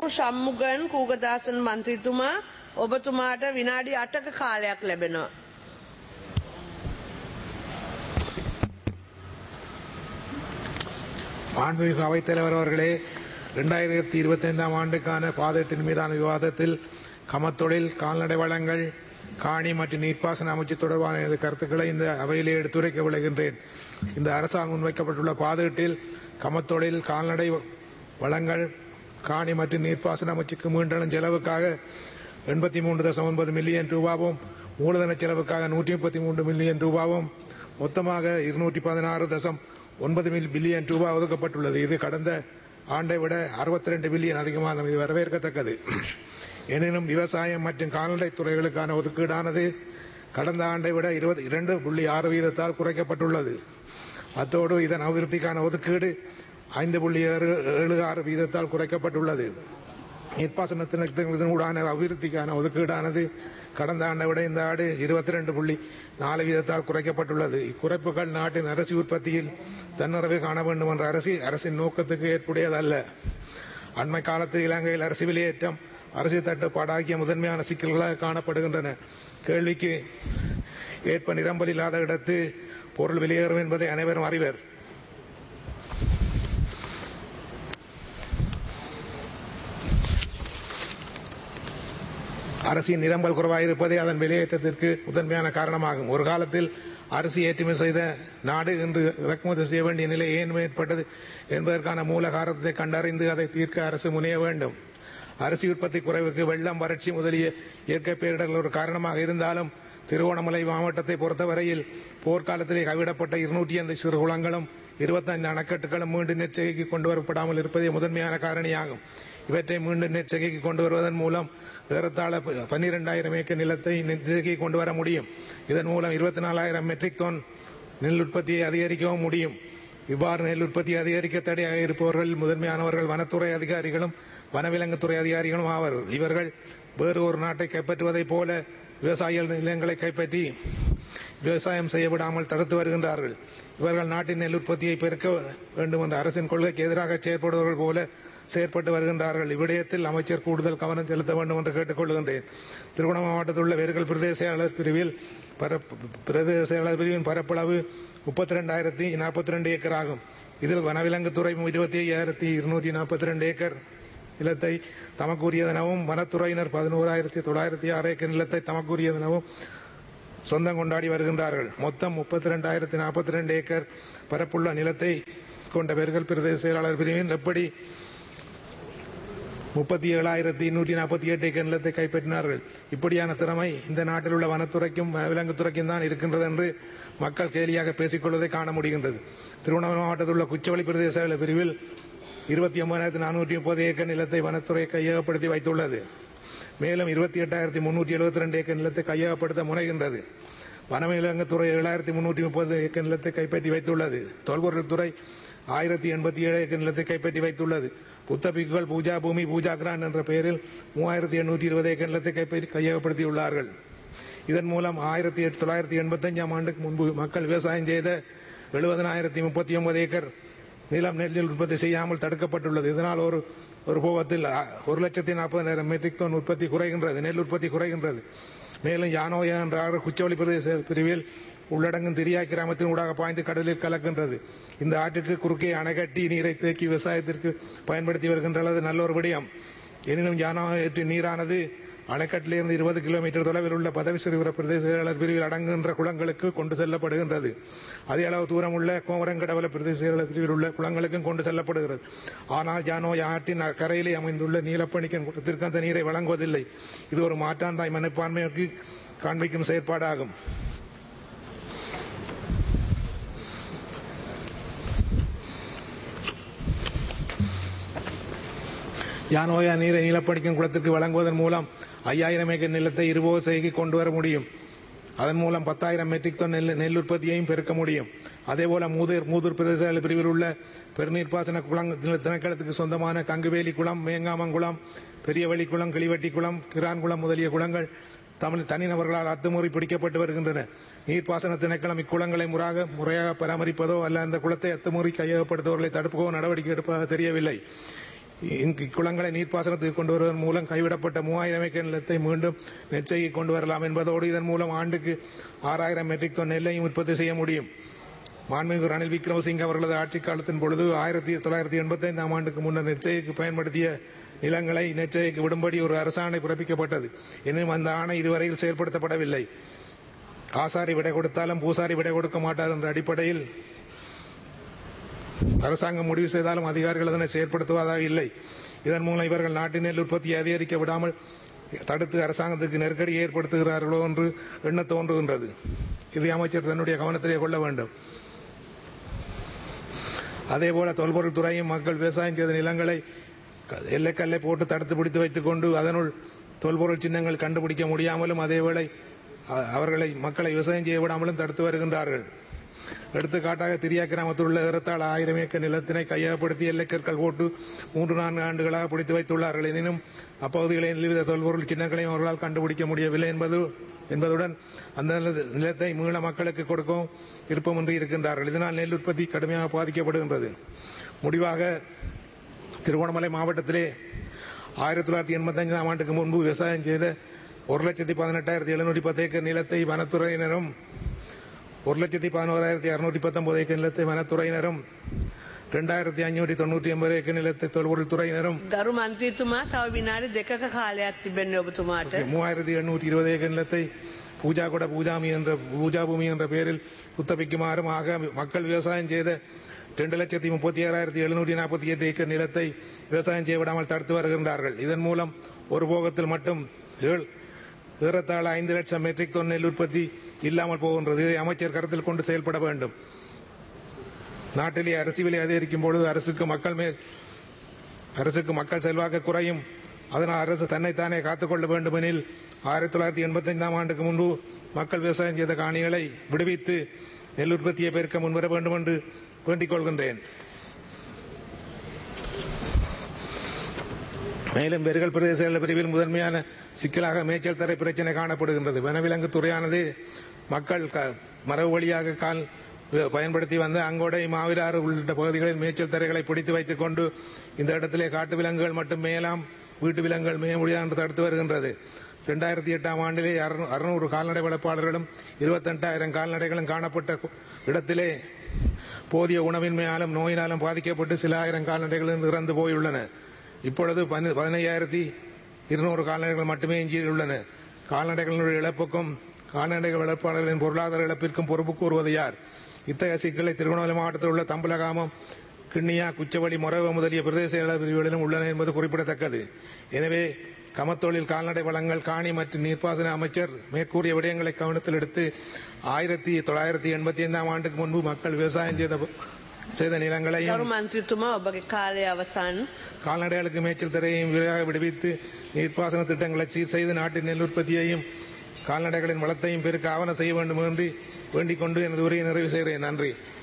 ශම්මුගන් කූගදාසන් මන්ත්‍රීතුමා ඔබතුමාට විනාඩි අටක කාලයක් ලැබෙනවා. மாண்புமிகு அவைத்தலைவர் அவர்களே ரெண்டாயிரத்தி இருபத்தைந்தாம் ஆண்டுக்கான பாதத்தின் மீதான விவாதத்தில் கமத்தொழில் கால்நடை வளங்கள் காணி மற்றும் நீர்ப்பாசன அமைச்சு தொடர்பான எனது கருத்துக்களை இந்த அவையிலே எடுத்துரைக்க விளைகின்றேன் இந்த அரசால் முன்வைக்கப்பட்டுள்ள பாதீட்டில் கமத்தொழில் கால்நடை வளங்கள் காணி மற்றும் நீர்ப்பாசன அமைச்சுக்கு மீண்டெழும் செலவுக்காக எண்பத்தி மூன்று தசம் ஒன்பது மில்லியன் ரூபாவும் மூலதன செலவுக்காக நூற்றி முப்பத்தி மூன்று மில்லியன் ரூபாவும் மொத்தமாக இருநூற்றி பதினாறு தசம் ஒன்பது மில் பில்லியன் ரூபாய் ஒதுக்கப்பட்டுள்ளது இது கடந்த ஆண்டை விட அறுபத்தி ரெண்டு பில்லியன் அதிகமாக இது வரவேற்கத்தக்கது எனினும் விவசாயம் மற்றும் கால்நடை துறைகளுக்கான ஒதுக்கீடானது கடந்த ஆண்டை விட இருபது இரண்டு புள்ளி ஆறு வீதத்தால் குறைக்கப்பட்டுள்ளது அத்தோடு இதன் அபிவிருத்திக்கான ஒதுக்கீடு ஐந்து புள்ளி ஏழு ஏழு ஆறு வீதத்தால் குறைக்கப்பட்டுள்ளது நீர்ப்பாசனத்தினூடான அபிவிருத்திக்கான ஒதுக்கீடானது கடந்த ஆண்டை விட இந்த ஆண்டு இருபத்தி ரெண்டு புள்ளி நாலு வீதத்தால் குறைக்கப்பட்டுள்ளது இக்குறைப்புகள் நாட்டின் அரிசி உற்பத்தியில் தன்னிறைவு காண வேண்டும் என்ற அரசு அரசின் நோக்கத்துக்கு ஏற்புடையதல்ல அண்மை காலத்தில் இலங்கையில் அரிசி விலையேற்றம் அரசு தட்டுப்பாடு ஆகிய முதன்மையான சிக்கல்களாக காணப்படுகின்றன கேள்விக்கு ஏற்ப நிரம்பல் இல்லாத இடத்து பொருள் வெளியேறும் என்பதை அனைவரும் அறிவர் அரசின் நிரம்பல் குறைவாயிருப்பதே அதன் வெளியேற்றத்திற்கு முதன்மையான காரணமாகும் ஒரு காலத்தில் அரிசி ஏற்றுமதி செய்த நாடு இன்று இறக்குமதி செய்ய வேண்டிய நிலை ஏன் ஏற்பட்டது என்பதற்கான மூல காரணத்தை கண்டறிந்து அதை தீர்க்க அரசு முனைய வேண்டும் அரிசி உற்பத்தி குறைவுக்கு வெள்ளம் வறட்சி முதலிய இயற்கை பேரிடர்கள் ஒரு காரணமாக இருந்தாலும் திருவோணமலை மாவட்டத்தை பொறுத்தவரையில் போர்க்காலத்திலே கைவிடப்பட்ட இருநூற்றி ஐந்து சிறு குளங்களும் இருபத்தைந்து அணைக்கட்டுகளும் மீண்டும் நெச்சகைக்கு கொண்டு வரப்படாமல் இருப்பதே முதன்மையான காரணியாகும் இவற்றை மீண்டும் நெச்சகைக்கு கொண்டு வருவதன் மூலம் ஏறத்தாழ பன்னிரெண்டாயிரம் ஏக்கர் நிலத்தை நெச்சகைக்கு கொண்டு வர முடியும் இதன் மூலம் இருபத்தி நாலாயிரம் மெட்ரிக் டன் நெல் உற்பத்தியை அதிகரிக்கவும் முடியும் இவ்வாறு நெல் உற்பத்தி அதிகரிக்க தடையாக இருப்பவர்கள் முதன்மையானவர்கள் வனத்துறை அதிகாரிகளும் வனவிலங்குத்துறை அதிகாரிகளும் ஆவர் இவர்கள் வேறு ஒரு நாட்டை கைப்பற்றுவதைப் போல விவசாயிகள் நிலங்களை கைப்பற்றி விவசாயம் செய்ய விடாமல் தடுத்து வருகின்றார்கள் இவர்கள் நாட்டின் நெல் உற்பத்தியை பெருக்க வேண்டும் என்ற அரசின் கொள்கைக்கு எதிராக செயற்படுபவர்கள் போல செயற்பட்டு வருகின்றார்கள் இவ்விடயத்தில் அமைச்சர் கூடுதல் கவனம் செலுத்த வேண்டும் என்று கேட்டுக்கொள்கின்றேன் திருவண்ணாமலை மாவட்டத்தில் உள்ள வேர்கள் பிரதேச செயலாளர் பிரிவில் பிரதேச செயலாளர் பிரிவின் பரப்பளவு முப்பத்தி ரெண்டாயிரத்தி நாற்பத்தி ரெண்டு ஏக்கர் ஆகும் இதில் வனவிலங்குத்துறை இருபத்தி ஐயாயிரத்தி இருநூற்றி நாற்பத்தி ரெண்டு ஏக்கர் நிலத்தை தமக்குரியதெனவும் வனத்துறையினர் பதினோராயிரத்தி தொள்ளாயிரத்தி ஆறு ஏக்கர் நிலத்தை தமக்குரியதெனவும் சொந்தம் கொண்டாடி வருகின்றார்கள் மொத்தம் முப்பத்தி ரெண்டாயிரத்தி நாற்பத்தி ரெண்டு ஏக்கர் பரப்புள்ள நிலத்தை கொண்ட பெருகல் பிரதேச செயலாளர் பிரிவின் எப்படி முப்பத்தி ஏழாயிரத்தி நூற்றி நாற்பத்தி எட்டு ஏக்கர் நிலத்தை கைப்பற்றினார்கள் இப்படியான திறமை இந்த நாட்டில் உள்ள வனத்துறைக்கும் விலங்குத்துறைக்கும் தான் இருக்கின்றது என்று மக்கள் கேலியாக பேசிக்கொள்வதை காண முடிகின்றது திருவண்ணாமலை மாவட்டத்தில் உள்ள குச்சவெளி பிரதேச செயலர் பிரிவில் இருபத்தி ஒன்பதாயிரத்தி நானூற்றி முப்பது ஏக்கர் நிலத்தை வனத்துறை கையகப்படுத்தி வைத்துள்ளது மேலும் இருபத்தி எட்டாயிரத்தி முன்னூற்றி எழுபத்தி ரெண்டு ஏக்கர் நிலத்தை கையகப்படுத்த முனைகின்றது வனவிலங்குத்துறை ஏழாயிரத்தி முன்னூற்றி முப்பது ஏக்கர் நிலத்தை கைப்பற்றி வைத்துள்ளது தொல்பொருள் துறை ஆயிரத்தி எண்பத்தி ஏழு ஏக்கர் நிலத்தை கைப்பற்றி வைத்துள்ளது புத்த பிக்குகள் பூஜா பூமி பூஜா கிராண்ட் என்ற பெயரில் மூவாயிரத்தி எண்ணூற்றி இருபது ஏக்கர் நிலத்தை கைப்பற்றி கையகப்படுத்தியுள்ளார்கள் இதன் மூலம் ஆயிரத்தி தொள்ளாயிரத்தி எண்பத்தஞ்சாம் ஆண்டுக்கு முன்பு மக்கள் விவசாயம் செய்த எழுபதனாயிரத்தி முப்பத்தி ஒன்பது ஏக்கர் நிலம் நெல்லில் உற்பத்தி செய்யாமல் தடுக்கப்பட்டுள்ளது இதனால் ஒரு ஒரு போகத்தில் ஒரு லட்சத்தி நாற்பதாயிரம் மெட்ரிக் டன் உற்பத்தி குறைகின்றது நெல் உற்பத்தி குறைகின்றது மேலும் யானோயா என்ற குச்சவெளி பிரதேச பிரிவில் உள்ளடங்கும் திரியாய் கிராமத்தின் ஊடாக பாய்ந்து கடலில் கலக்கின்றது இந்த ஆற்றுக்கு குறுக்கே அணை கட்டி நீரை தேக்கி விவசாயத்திற்கு பயன்படுத்தி வருகின்றது நல்ல ஒரு விடயம் எனினும் யானோயற்றின் நீரானது அணைக்கட்டிலிருந்து இருபது கிலோமீட்டர் தொலைவில் உள்ள பதவி சிறுவர பிரதேச செயலாளர் பிரிவில் அடங்குகின்ற குளங்களுக்கு கொண்டு செல்லப்படுகின்றது அதே அளவு தூரம் உள்ள கோவரங்கடவல பிரதேச செயலாளர் பிரிவில் உள்ள குளங்களுக்கும் கொண்டு செல்லப்படுகிறது ஆனால் ஜானோ ஆற்றின் கரையிலே அமைந்துள்ள நீலப்பணிக்கன் கூட்டத்திற்கு அந்த நீரை வழங்குவதில்லை இது ஒரு மாற்றாந்தாய் மனப்பான்மைக்கு காண்பிக்கும் செயற்பாடாகும் யானோயா நீரை நீலப்பணிக்கும் குளத்திற்கு வழங்குவதன் மூலம் ஐயாயிரம் ஏக்கர் நிலத்தை இருபோசைக்கு கொண்டு வர முடியும் அதன் மூலம் பத்தாயிரம் மெட்ரிக் டன் நெல் நெல் உற்பத்தியையும் பெருக்க முடியும் அதேபோல மூதூர் மூதூர் பிரதேச பிரிவில் உள்ள பெருநீர்ப்பாசன குளம் திணைக்களத்துக்கு சொந்தமான கங்குவேலி குளம் மேங்காமங்குளம் பெரியவழி குளம் கிளிவட்டி குளம் கிரான்குளம் முதலிய குளங்கள் தமிழ் தனிநபர்களால் அத்துமுறை பிடிக்கப்பட்டு வருகின்றன நீர்ப்பாசன திணைக்களம் இக்குளங்களை முறாக முறையாக பராமரிப்பதோ அல்ல அந்த குளத்தை அத்துமுறை கையகப்படுத்துவர்களை தடுப்பதோ நடவடிக்கை எடுப்பதாக தெரியவில்லை இங்கு இக்குளங்களை நீர்ப்பாசனத்துக்கு கொண்டு வருவதன் மூலம் கைவிடப்பட்ட மூவாயிரம் ஏக்கர் நிலத்தை மீண்டும் நெச்சைக்கு கொண்டு வரலாம் என்பதோடு இதன் மூலம் ஆண்டுக்கு ஆறாயிரம் மெட்ரிக் டன் நெல்லையும் உற்பத்தி செய்ய முடியும் மாண்புமிகு ரணில் விக்ரமசிங்க அவர்களது ஆட்சி காலத்தின் பொழுது ஆயிரத்தி தொள்ளாயிரத்தி எண்பத்தி ஐந்தாம் ஆண்டுக்கு முன்னர் நெச்சைக்கு பயன்படுத்திய நிலங்களை நெச்சைக்கு விடும்படி ஒரு அரசாணை பிறப்பிக்கப்பட்டது எனினும் அந்த ஆணை இதுவரையில் செயல்படுத்தப்படவில்லை ஆசாரி விடை கொடுத்தாலும் பூசாரி விடை கொடுக்க மாட்டார் என்ற அடிப்படையில் அரசாங்கம் முடிவு செய்தாலும் அதிகாரிகள் அதனை செயற்படுத்துவதாக இல்லை இதன் மூலம் இவர்கள் நாட்டின் நெல் உற்பத்தியை அதிகரிக்க விடாமல் தடுத்து அரசாங்கத்துக்கு நெருக்கடி ஏற்படுத்துகிறார்களோ என்று எண்ண தோன்றுகின்றது இதை அமைச்சர் தன்னுடைய கவனத்திலே கொள்ள வேண்டும் அதேபோல தொல்பொருள் துறையும் மக்கள் விவசாயம் செய்த நிலங்களை க- எல்லைக்கல்லை போட்டு தடுத்து பிடித்து வைத்துக் கொண்டு அதனுள் தொல்பொருள் சின்னங்கள் கண்டுபிடிக்க முடியாமலும் அதேவேளை அ- அவர்களை மக்களை விவசாயம் செய்ய விடாமலும் தடுத்து வருகின்றார்கள் எடுத்துக்காட்டாக திரியா கிராமத்தில் உள்ள ஏறத்தாழ ஆயிரம் ஏக்கர் நிலத்தினை கையகப்படுத்தி எல்லைக்கற்கள் போட்டு மூன்று நான்கு ஆண்டுகளாக பிடித்து வைத்துள்ளார்கள் எனினும் அப்பகுதிகளில் எந்தவித தொல்பொருள் சின்னங்களையும் அவர்களால் கண்டுபிடிக்க முடியவில்லை என்பது என்பதுடன் அந்த நில- நிலத்தை மீள மக்களுக்கு கொடுக்கவும் விருப்பமின்றி இருக்கின்றார்கள் இதனால் நெல் உற்பத்தி கடுமையாக பாதிக்கப்படுகின்றது முடிவாக திருகோணமலை மாவட்டத்திலே ஆயிரத்தி தொள்ளாயிரத்தி எண்பத்தி ஐந்தாம் ஆண்டுக்கு முன்பு விவசாயம் செய்த ஒரு லட்சத்தி பதினெட்டாயிரத்தி எழுநூற்றி பத்து ஏக்கர் நிலத்தை வனத்துறையினரும் ஒரு லட்சத்தி பதினோராயிரத்தி அறுநூற்றி பத்தொன்பது ஏக்கர் நிலத்தை வனத்துறையினரும் ரெண்டாயிரத்தி ஐநூற்றி தொண்ணூற்றி ஒன்பது ஏக்கர் நிலத்தை தொல்பொருள் துறையினரும் ගරු මන්ත්‍රීතුමා තව විනාඩි දෙකක කාලයක් තිබෙන්නේ ඔබතුමාට. மூவாயிரத்தி எண்ணூற்றி இருபது ஏக்கர் நிலத்தை பூஜா கூட பூஜாமி என்ற பூஜா பூமி என்ற பெயரில் குத்தபிக்குமாறும் ஆக மக்கள் விவசாயம் செய்த ரெண்டு லட்சத்தி முப்பத்தி ஏழாயிரத்தி எழுநூற்றி நாற்பத்தி எட்டு ஏக்கர் நிலத்தை விவசாயம் செய்ய விடாமல் தடுத்து வருகின்றார்கள் இதன் மூலம் ஒரு போகத்தில் மட்டும் ஏழு- ஏறத்தாழ ஐந்து லட்சம் மெட்ரிக் டன் நெல் உற்பத்தி இல்லாமல் போகின்றது இதை அமைச்சர் கருத்தில் கொண்டு செயல்பட வேண்டும் நாட்டிலே அரிசி விலை அதிகரிக்கும் பொழுது அரசுக்கு மக்கள் மேல் அரசுக்கு மக்கள் செல்வாக்கு குறையும் அதனால் அரசு தன்னைத்தானே காத்துக்கொள்ள வேண்டுமெனில் ஆயிரத்தி தொள்ளாயிரத்தி எண்பத்தி ஐந்தாம் ஆண்டுக்கு முன்பு மக்கள் விவசாயம் செய்த காணிகளை விடுவித்து நெல் உற்பத்தியை பெருக்க முன்வர வேண்டும் என்று வேண்டிக் கொள்கின்றேன் மேலும் பெருகல் பிரதேச எல்லை பிரிவில் முதன்மையான சிக்கலாக மேய்ச்சல் தரை பிரச்சனை காணப்படுகின்றது வனவிலங்கு துறையானது மக்கள் க- மரபு வழியாக கால் பயன்படுத்தி வந்த அங்கோடை மாவிலாறு உள்ளிட்ட பகுதிகளில் மேய்ச்சல் தரைகளை பிடித்து வைத்துக் கொண்டு இந்த இடத்திலே காட்டு விலங்குகள் மட்டும் மேலாம் வீட்டு விலங்குகள் மேய முடியாது என்று தடுத்து வருகின்றது இரண்டாயிரத்தி எட்டாம் ஆண்டிலே அறுநூறு கால்நடை வளர்ப்பாளர்களும் இருபத்தெட்டாயிரம் கால்நடைகளும் காணப்பட்ட கு- இடத்திலே போதிய உணவின்மையாலும் நோயினாலும் பாதிக்கப்பட்டு சில ஆயிரம் கால்நடைகள் இறந்து போயுள்ளன இப்பொழுது பன்ன- பதினையாயிரத்தி இருநூறு கால்நடைகள் மட்டுமே எஞ்சியுள்ளன கால்நடைகளினுடைய இழப்புக்கும் கால்நடைகள் வளர்ப்பாளர்களின் பொருளாதார இழப்பிற்கும் பொறுப்பு கூறுவது யார் இத்தகைய சிக்கலை திருவண்ணாமலை மாவட்டத்தில் உள்ள தம்பலகாமம் கிண்ணியா குச்சவெளி மொரவ முதலிய பிரதேச செயலர் பிரிவுகளிலும் உள்ளன என்பது குறிப்பிடத்தக்கது எனவே கமத்தொழில் கால்நடை வளங்கள் காணி மற்றும் நீர்ப்பாசன அமைச்சர் மேற்கூறிய விடயங்களை கவனத்தில் எடுத்து ஆயிரத்தி தொள்ளாயிரத்தி எண்பத்தி ஐந்தாம் ஆண்டுக்கு முன்பு மக்கள் விவசாயம் செய்த செய்த நிலங்களையும் ගරු මන්ත්‍රීතුමා ඔබගේ කාලය අවසන්. கால்நடைகளுக்கு மேய்ச்சல் தரையையும் விரைவாக விடுவித்து நீர்ப்பாசன திட்டங்களை சீர் செய்து நாட்டின் நெல் உற்பத்தியையும் கால்நடைகளின் வளத்தையும் பெருக்க ஆவண செய்ய வேண்டும் என்று வேண்டிக் கொண்டு எனது உரையை நிறைவு செய்கிறேன் நன்றி